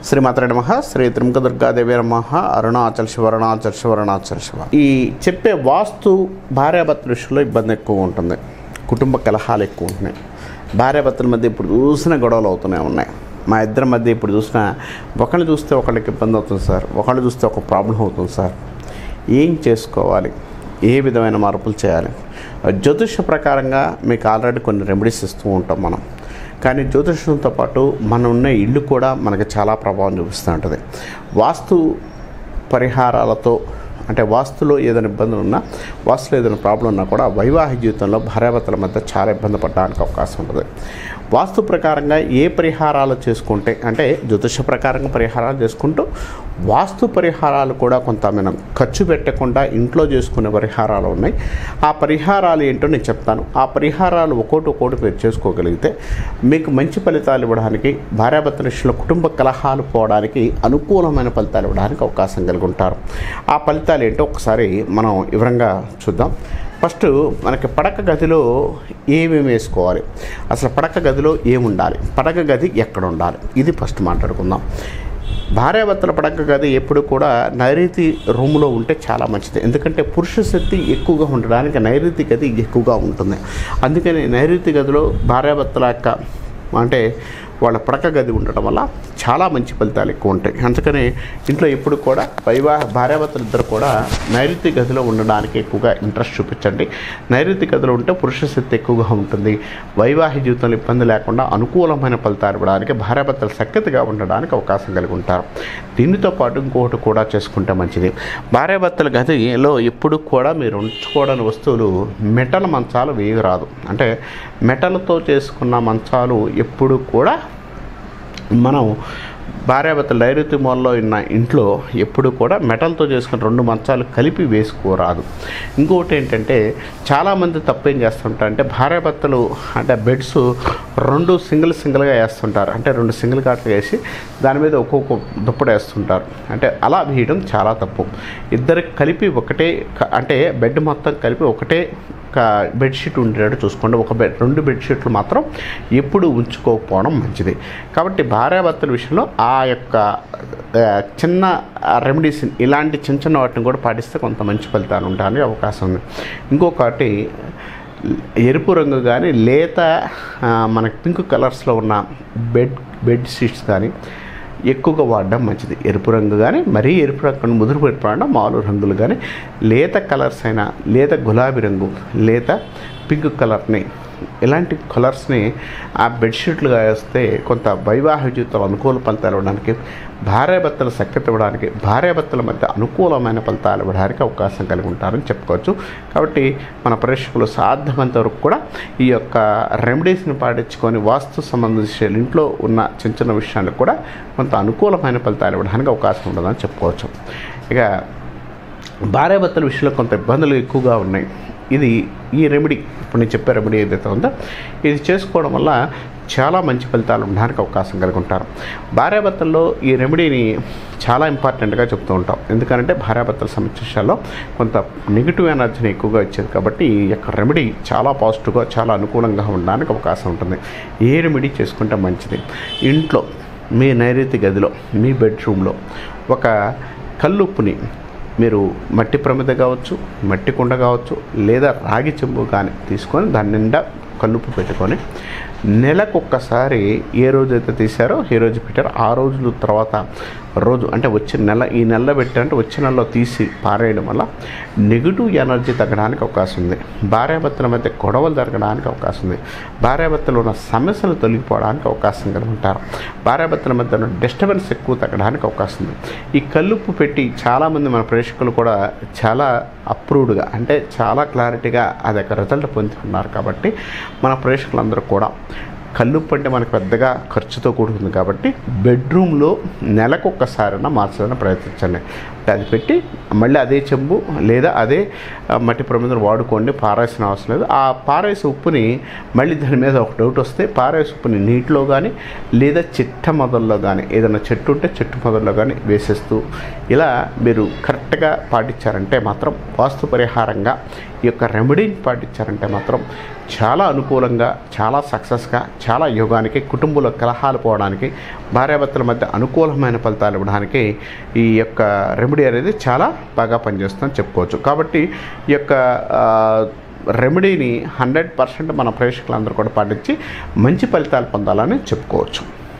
శ్రీమాత్ర నమ శ్రీ త్రిముఖ దుర్గాదేవి నమ అరుణాచల్ శివ అరుణాచల్ శివ అరుణాచల్ శివ ఈ చెప్పే వాస్తు భార్యాభర్తల విషయంలో ఇబ్బంది ఎక్కువ ఉంటుంది కుటుంబ కలహాలు ఎక్కువ ఉంటున్నాయి భార్యాభర్తల మధ్య ఇప్పుడు చూసిన గొడవలు అవుతూనే ఉన్నాయి మా ఇద్దరి మధ్య ఇప్పుడు చూసిన ఒకళ్ళు చూస్తే ఒకళ్ళకి ఇబ్బంది అవుతుంది సార్ ఒకళ్ళు చూస్తే ఒక ప్రాబ్లం అవుతుంది సార్ ఏం చేసుకోవాలి ఏ విధమైన మార్పులు చేయాలి జ్యోతిష ప్రకారంగా మీకు ఆల్రెడీ కొన్ని రెమెడీస్ ఇస్తూ ఉంటాం మనం కానీ జ్యోతిషంతో పాటు మన ఉన్న ఇల్లు కూడా మనకి చాలా ప్రభావం చూపిస్తూ ఉంటుంది వాస్తు పరిహారాలతో అంటే వాస్తులో ఏదైనా ఇబ్బందులు ఉన్నా వాస్తులో ఏదైనా ప్రాబ్లం ఉన్నా కూడా వైవాహిక జీవితంలో భార్యాభర్తల మధ్య చాలా ఇబ్బంది పడడానికి అవకాశం ఉంటుంది వాస్తు ప్రకారంగా ఏ పరిహారాలు చేసుకుంటే అంటే జ్యోతిష ప్రకారంగా పరిహారాలు చేసుకుంటూ వాస్తు పరిహారాలు కూడా కొంత మనం ఖర్చు పెట్టకుండా ఇంట్లో చేసుకునే పరిహారాలు ఉన్నాయి ఆ పరిహారాలు ఏంటో నేను చెప్తాను ఆ పరిహారాలు ఒక్కోటి ఒక్కోటి మీరు చేసుకోగలిగితే మీకు మంచి ఫలితాలు ఇవ్వడానికి భార్యాభర్తల విషయంలో కుటుంబ కలహాలు పోవడానికి అనుకూలమైన ఫలితాలు ఇవ్వడానికి అవకాశం కలిగి ఉంటారు ఆ ఫలితాలు ఏంటో ఒకసారి మనం వివరంగా చూద్దాం ఫస్ట్ మనకి పడక గదిలో ఏమేమి వేసుకోవాలి అసలు పడక గదిలో ఏముండాలి పడక గది ఎక్కడ ఉండాలి ఇది ఫస్ట్ మాట్లాడుకుందాం భార్యాభర్తల పడక గది ఎప్పుడు కూడా నైరుతి రూమ్లో ఉంటే చాలా మంచిది ఎందుకంటే పురుష శక్తి ఎక్కువగా ఉండడానికి నైరుతి గది ఎక్కువగా ఉంటుంది అందుకని నైరుతి గదిలో భార్యాభర్తల యొక్క అంటే వాళ్ళ పడక గది ఉండటం వల్ల చాలా మంచి ఫలితాలు ఎక్కువ ఉంటాయి అందుకని ఇంట్లో ఎప్పుడు కూడా వైవాహ భార్యాభర్తలు ఇద్దరు కూడా నైరుతి గదిలో ఉండడానికి ఎక్కువగా ఇంట్రెస్ట్ చూపించండి నైరుతి గదిలో ఉంటే పురుష శక్తి ఎక్కువగా ఉంటుంది వైవాహిక జీవితంలో ఇబ్బంది లేకుండా అనుకూలమైన ఫలితాలు ఇవ్వడానికి భార్యాభర్తలు సఖ్యతగా ఉండడానికి అవకాశం కలిగి ఉంటారు దీనితో పాటు ఇంకొకటి కూడా చేసుకుంటే మంచిది భార్యాభర్తల గదిలో ఎప్పుడు కూడా మీరు ఉంచుకోవడానికి వస్తువులు మెటల్ మంచాలు వేయరాదు అంటే మెటల్తో చేసుకున్న మంచాలు ఎప్పుడు కూడా మనం భార్యాభర్తల నైరుతి మూలలో ఉన్న ఇంట్లో ఎప్పుడు కూడా మెటల్తో చేసుకున్న రెండు మంచాలు కలిపి వేసుకోరాదు ఇంకొకటి ఏంటంటే చాలామంది తప్పేం చేస్తుంటారంటే భార్యాభర్తలు అంటే బెడ్స్ రెండు సింగిల్ సింగిల్గా వేస్తుంటారు అంటే రెండు సింగిల్ కాట్లు వేసి దాని మీద ఒక్కొక్క దుప్పటి వేస్తుంటారు అంటే అలా వేయడం చాలా తప్పు ఇద్దరికి కలిపి ఒకటే క- అంటే బెడ్ మొత్తం కలిపి ఒకటే ఒక బెడ్షీట్ ఉండేటట్టు చూసుకోండి ఒక బెడ్ రెండు బెడ్షీట్లు మాత్రం ఎప్పుడు ఉంచుకోకపోవడం మంచిది కాబట్టి భార్యాభర్తల విషయంలో ఆ యొక్క ఆ, చిన్న రెమెడీస్ ఇలాంటి చిన్న చిన్న వాటిని కూడా పాటిస్తే కొంత మంచి ఫలితాలు ఉండడానికి అవకాశం ఉంది ఇంకొకటి ఎరుపు రంగు కానీ లేత ఆ, మనకి పింక్ కలర్స్లో ఉన్న బెడ్ బెడ్ షీట్స్ కానీ ఎక్కువగా వాడడం మంచిది ఎరుపు రంగు కానీ మరీ ఎరుపు రంగు ముదురు ఎరుపు రంగు మామూలు రంగులు కానీ లేత కలర్స్ అయినా లేత గులాబీ రంగు లేత పింక్ కలర్ని ఇలాంటి కలర్స్ని ఆ బెడ్షీట్లుగా వేస్తే కొంత వైవాహిక జీవితంలో అనుకూల ఫలితాలు ఇవ్వడానికి భార్యాభర్తల సఖ్యత ఇవ్వడానికి భార్యాభర్తల మధ్య అనుకూలమైన ఫలితాలు ఇవ్వడానికి అవకాశం కలిగి ఉంటారని చెప్పుకోవచ్చు కాబట్టి మన ప్రేక్షకులు సాధ్యమైనంత వరకు కూడా ఈ యొక్క రెమెడీస్ని పాటించుకొని వాస్తు సంబంధించిన ఇంట్లో ఉన్న చిన్న చిన్న విషయాలకు కూడా కొంత అనుకూలమైన ఫలితాలు ఇవ్వడానికి అవకాశం ఉండదని చెప్పుకోవచ్చు ఇక భార్యాభర్తల విషయంలో కొంత ఇబ్బందులు ఎక్కువగా ఉన్నాయి ఇది ఈ రెమెడీ ఇప్పుడు నేను చెప్పే రెమెడీ ఏదైతే ఉందో ఇది చేసుకోవడం వల్ల చాలా మంచి ఫలితాలు ఉండడానికి అవకాశం కలిగి ఉంటారు భార్యాభర్తల్లో ఈ రెమెడీని చాలా ఇంపార్టెంట్గా చెప్తూ ఉంటాం ఎందుకంటే భార్యాభర్తల సమస్యల్లో కొంత నెగిటివ్ ఎనర్జీని ఎక్కువగా ఇచ్చేది కాబట్టి ఈ యొక్క రెమెడీ చాలా పాజిటివ్గా చాలా అనుకూలంగా ఉండడానికి అవకాశం ఉంటుంది ఏ రెమెడీ చేసుకుంటే మంచిది ఇంట్లో మీ నైరుతి గదిలో మీ బెడ్రూమ్లో ఒక కల్లుప్పుని మీరు మట్టి ప్రమిద కావచ్చు మట్టి కుండ కావచ్చు లేదా రాగి చెంబు కానీ తీసుకొని దాని నిండా కల్లుప్పు పెట్టుకొని నెలకొక్కసారి ఏ రోజు అయితే తీశారో ఏ రోజు పెట్టారో ఆ రోజుల తర్వాత రోజు అంటే వచ్చే నెల ఈ నెలలో పెట్టారంటే వచ్చే నెలలో తీసి పారేయడం వల్ల నెగిటివ్ ఎనర్జీ తగ్గడానికి అవకాశం ఉంది భార్యాభర్తల మధ్య గొడవలు జరగడానికి అవకాశం ఉంది భార్యాభర్తలు ఉన్న సమస్యలు తొలగిపోవడానికి అవకాశం కలిగి ఉంటారు భార్యాభర్తల మధ్య ఉన్న డిస్టర్బెన్స్ ఎక్కువ తగ్గడానికి అవకాశం ఉంది ఈ కల్లుప్పు పెట్టి చాలామంది మన ప్రేక్షకులు కూడా చాలా అప్రూవ్డ్గా అంటే చాలా క్లారిటీగా అది యొక్క రిజల్ట్ పొందుతున్నారు కాబట్టి మన ప్రేక్షకులందరూ కూడా కల్లుప్పు అంటే మనకు పెద్దగా ఖర్చుతో కూడుకుంది కాబట్టి బెడ్రూమ్లో నెలకు ఒక్కసారైనా మార్చాలని ప్రయత్నించండి అది పెట్టి మళ్ళీ అదే చెంబు లేదా అదే ఆ, మట్టి ప్రమిదను వాడుకోండి పారేసిన అవసరం లేదు ఆ పారేసి ఉప్పుని మళ్ళీ దాని మీద ఒక డౌట్ వస్తే పారేసి ఉప్పుని నీటిలో కానీ లేదా చిట్ట మొదల్లో కానీ ఏదైనా చెట్టు ఉంటే చెట్టు మొదల్లో కానీ వేసేస్తూ ఇలా మీరు కరెక్ట్గా పాటించారంటే మాత్రం వాస్తు పరిహారంగా ఈ యొక్క రెమెడీని పాటించారంటే మాత్రం చాలా అనుకూలంగా చాలా సక్సెస్గా చాలా యోగానికి కుటుంబంలో కలహాలు పోవడానికి భార్యాభర్తల మధ్య అనుకూలమైన ఫలితాలు ఇవ్వడానికి ఈ యొక్క రెమెడీ అనేది చాలా బాగా పనిచేస్తుందని చెప్పుకోవచ్చు కాబట్టి ఈ యొక్క ఆ, రెమెడీని హండ్రెడ్ పర్సెంట్ మన ప్రేక్షకులందరూ కూడా పాటించి మంచి ఫలితాలు పొందాలని చెప్పుకోవచ్చు